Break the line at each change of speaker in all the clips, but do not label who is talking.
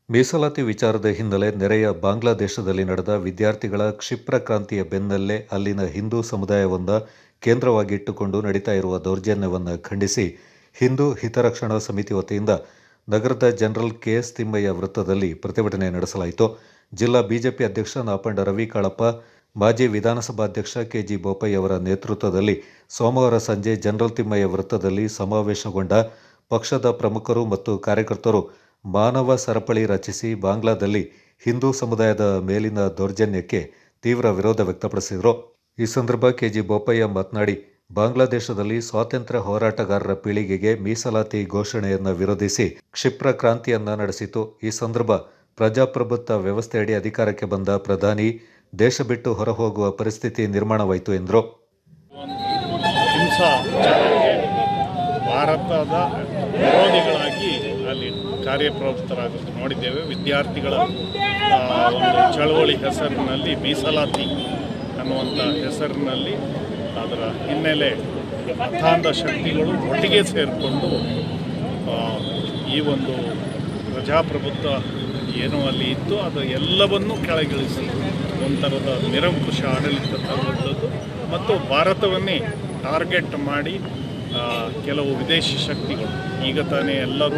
ಮೀಸಲಾತಿ ವಿಚಾರದ ಹಿನ್ನೆಲೆ ನೆರೆಯ ಬಾಂಗ್ಲಾದೇಶದಲ್ಲಿ ನಡೆದ ವಿದ್ಯಾರ್ಥಿಗಳ ಕ್ಷಿಪ್ರ ಕ್ರಾಂತಿಯ ಬೆನ್ನಲ್ಲೇ ಅಲ್ಲಿನ ಹಿಂದೂ ಸಮುದಾಯವನ್ನ ಕೇಂದ್ರವಾಗಿಟ್ಟುಕೊಂಡು ನಡೀತಾ ಇರುವ ದೌರ್ಜನ್ಯವನ್ನು ಖಂಡಿಸಿ ಹಿಂದೂ ಹಿತರಕ್ಷಣಾ ಸಮಿತಿ ವತಿಯಿಂದ ನಗರದ ಜನರಲ್ ಕೆಎಸ್ ತಿಮ್ಮಯ್ಯ ವೃತ್ತದಲ್ಲಿ ಪ್ರತಿಭಟನೆ ನಡೆಸಲಾಯಿತು ಜಿಲ್ಲಾ ಬಿಜೆಪಿ ಅಧ್ಯಕ್ಷ ನಾಪಂಡ ರವಿ ಕಾಳಪ್ಪ ಮಾಜಿ ವಿಧಾನಸಭಾಧ್ಯಕ್ಷ ಕೆಜಿ ಬೋಪಯ್ಯ ಅವರ ನೇತೃತ್ವದಲ್ಲಿ ಸೋಮವಾರ ಸಂಜೆ ಜನರಲ್ ತಿಮ್ಮಯ್ಯ ವೃತ್ತದಲ್ಲಿ ಸಮಾವೇಶಗೊಂಡ ಪಕ್ಷದ ಪ್ರಮುಖರು ಮತ್ತು ಕಾರ್ಯಕರ್ತರು ಮಾನವ ಸರಪಳಿ ರಚಿಸಿ ಬಾಂಗ್ಲಾದಲ್ಲಿ ಹಿಂದೂ ಸಮುದಾಯದ ಮೇಲಿನ ದೌರ್ಜನ್ಯಕ್ಕೆ ತೀವ್ರ ವಿರೋಧ ವ್ಯಕ್ತಪಡಿಸಿದರು ಈ ಸಂದರ್ಭ ಕೆಜಿ ಬೋಪಯ್ಯ ಮಾತನಾಡಿ ಬಾಂಗ್ಲಾದೇಶದಲ್ಲಿ ಸ್ವಾತಂತ್ರ್ಯ ಹೋರಾಟಗಾರರ ಪೀಳಿಗೆಗೆ ಮೀಸಲಾತಿ ಘೋಷಣೆಯನ್ನು ವಿರೋಧಿಸಿ ಕ್ಷಿಪ್ರ ಕ್ರಾಂತಿಯನ್ನ ನಡೆಸಿತು ಈ ಸಂದರ್ಭ ಪ್ರಜಾಪ್ರಭುತ್ವ ವ್ಯವಸ್ಥೆಯಡಿ ಅಧಿಕಾರಕ್ಕೆ ಬಂದ ಪ್ರಧಾನಿ ದೇಶ ಬಿಟ್ಟು ಹೊರಹೋಗುವ ಪರಿಸ್ಥಿತಿ ನಿರ್ಮಾಣವಾಯಿತು ಎಂದರು
ಹಿಂಸಾ ಚಟಕ್ಕೆ ಭಾರತದ ವಿರೋಧಿಗಳಾಗಿ ಅಲ್ಲಿ ಕಾರ್ಯಪ್ರವೃತ್ತರಾಗೋದು ನೋಡಿದ್ದೇವೆ ವಿದ್ಯಾರ್ಥಿಗಳ ಆ, ಒಂದು ಚಳವಳಿ ಹೆಸರಿನಲ್ಲಿ ಮೀಸಲಾತಿ ಅನ್ನುವಂಥ ಹೆಸರಿನಲ್ಲಿ ಅದರ ಹಿನ್ನೆಲೆ ಅರ್ಥಾಂಧ ಶಕ್ತಿಗಳು ಒಟ್ಟಿಗೆ ಸೇರಿಕೊಂಡು ಆ, ಈ ಒಂದು ಪ್ರಜಾಪ್ರಭುತ್ವ ಏನು ಅಲ್ಲಿ ಇತ್ತು ಅದು ಎಲ್ಲವನ್ನೂ ಕೆಳಗಿಳಿಸಿ ಒಂಥರದ ನಿರಂಕುಶ ಆಡಳಿತ ತರುವಂಥದ್ದು ಮತ್ತು ಭಾರತವನ್ನೇ ಟಾರ್ಗೆಟ್ ಮಾಡಿ ಆ, ಕೆಲವು ವಿದೇಶಿ ಶಕ್ತಿಗಳು ಈಗ ತಾನೇ ಎಲ್ಲರೂ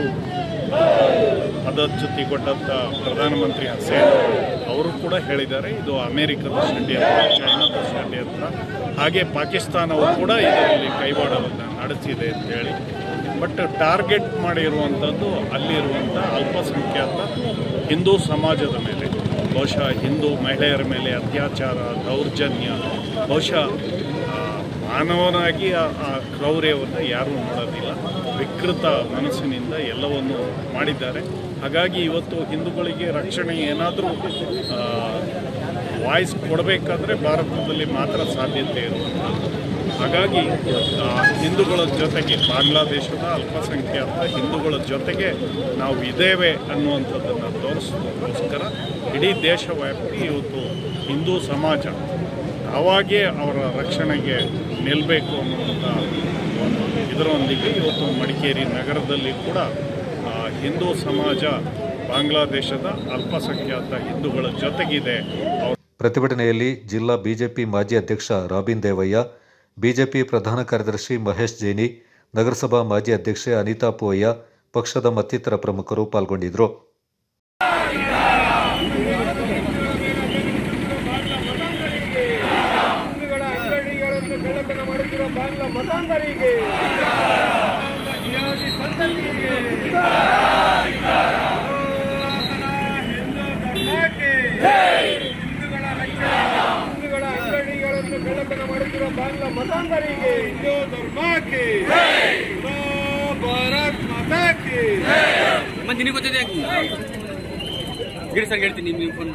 ಪದಚ್ಯುತಿಗೊಂಡಂಥ ಪ್ರಧಾನಮಂತ್ರಿ ಹಸೇನ್ ಅವರು ಕೂಡ ಹೇಳಿದ್ದಾರೆ ಇದು ಅಮೆರಿಕದ ಷಡ್ಯಂತ್ರ ಚೈನಾದ ಷಡ್ಯಂತ್ರ ಹಾಗೆ ಪಾಕಿಸ್ತಾನವು ಕೂಡ ಇದರಲ್ಲಿ ಕೈವಾಡವನ್ನು ನಡೆಸಿದೆ ಅಂತೇಳಿ ಬಟ್ ಟಾರ್ಗೆಟ್ ಮಾಡಿರುವಂಥದ್ದು ಅಲ್ಲಿರುವಂಥ ಅಲ್ಪಸಂಖ್ಯಾತ ಹಿಂದೂ ಸಮಾಜದ ಮೇಲೆ ಬಹುಶಃ ಹಿಂದೂ ಮಹಿಳೆಯರ ಮೇಲೆ ಅತ್ಯಾಚಾರ ದೌರ್ಜನ್ಯ ಬಹುಶಃ ಆ, ಮಾನವನಾಗಿ ಆ ಆ ಕ್ರೌರ್ಯವನ್ನು ಯಾರೂ ನೋಡೋದಿಲ್ಲ ವಿಕೃತ ಮನಸ್ಸಿನಿಂದ ಎಲ್ಲವನ್ನು ಮಾಡಿದ್ದಾರೆ ಹಾಗಾಗಿ ಇವತ್ತು ಹಿಂದೂಗಳಿಗೆ ರಕ್ಷಣೆ ಏನಾದರೂ ವಾಯ್ಸ್ ಕೊಡಬೇಕಾದ್ರೆ ಭಾರತದಲ್ಲಿ ಮಾತ್ರ ಸಾಧ್ಯತೆ ಇರುವಂಥದ್ದು ಹಾಗಾಗಿ ಆ, ಹಿಂದೂಗಳ ಜೊತೆಗೆ ಬಾಂಗ್ಲಾದೇಶದ ಅಲ್ಪಸಂಖ್ಯಾತ ಹಿಂದೂಗಳ ಜೊತೆಗೆ ನಾವು ಇದ್ದೇವೆ ಅನ್ನುವಂಥದ್ದನ್ನು ತೋರಿಸೋದಕ್ಕೋಸ್ಕರ ಇಡೀ ದೇಶವ್ಯಾಪಿ ಇವತ್ತು ಹಿಂದೂ ಸಮಾಜ ತಾವಾಗೇ ಅವರ ರಕ್ಷಣೆಗೆ ನಿಲ್ಲಬೇಕು ಅನ್ನುವಂಥ ಒಂದು ಇದರೊಂದಿಗೆ ಇವತ್ತು ಮಡಿಕೇರಿ ನಗರದಲ್ಲಿ ಕೂಡ ಆ, ಹಿಂದೂ ಸಮಾಜ ಬಾಂಗ್ಲಾದೇಶದ ಅಲ್ಪಸಂಖ್ಯಾತ ಹಿಂದೂಗಳ ಜೊತೆಗಿದೆ ಅವ್ರ
ಪ್ರತಿಭಟನೆಯಲ್ಲಿ ಜಿಲ್ಲಾ ಬಿಜೆಪಿ ಮಾಜಿ ಅಧ್ಯಕ್ಷ ರಾಬಿನ್ ದೇವಯ್ಯ ಬಿಜೆಪಿ ಪ್ರಧಾನ ಕಾರ್ಯದರ್ಶಿ ಮಹೇಶ್ ಜೈನಿ ನಗರಸಭಾ ಮಾಜಿ ಅಧ್ಯಕ್ಷೆ ಅನಿತಾ ಪೋಯ್ಯ ಪಕ್ಷದ ಮತ್ತಿತರ ಪ್ರಮುಖರು ಪಾಲ್ಗೊಂಡಿದ್ದರು
ಹಿಂದೂಗಳ ಅಂಗಡಿಗಳನ್ನು ಬೆಳಕನ್ನು ಮಾಡುತ್ತಿರುವ ಬಾಂಗ್ಲಾ ಮತಾಂಧರಿಗೆ ವಿರೋಧಿ ಸಂತತಿಗೆ ಹಿಂದೂ ಧರ್ಮಕ್ಕೆ ಹಿಂದೂಗಳ ರಕ್ಷಣೆ ಹಿಂದೂಗಳ ಅಂಗಡಿಗಳನ್ನು ಬೆಳಕನ್ನು ಮಾಡುತ್ತಿರುವ ಬಾಂಗ್ಲಾ ಮತಾಂಧರಿಗೆ ಹಿಂದೂ ಧರ್ಮಕ್ಕೆ ಭಾರತ್ ಮಾತಾಕ್ಕೆ
ಮತ್ತೆ ನಿನಗೆ ಗೊತ್ತಿದೆ ಗಿರಿ ಸರ್ ಹೇಳ್ತೀನಿ ನೀವು ಫೋನ್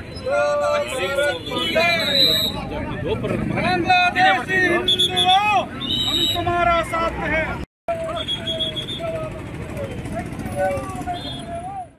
बांग्लादेश हिंदुओं हम तुम्हारा साथ हैं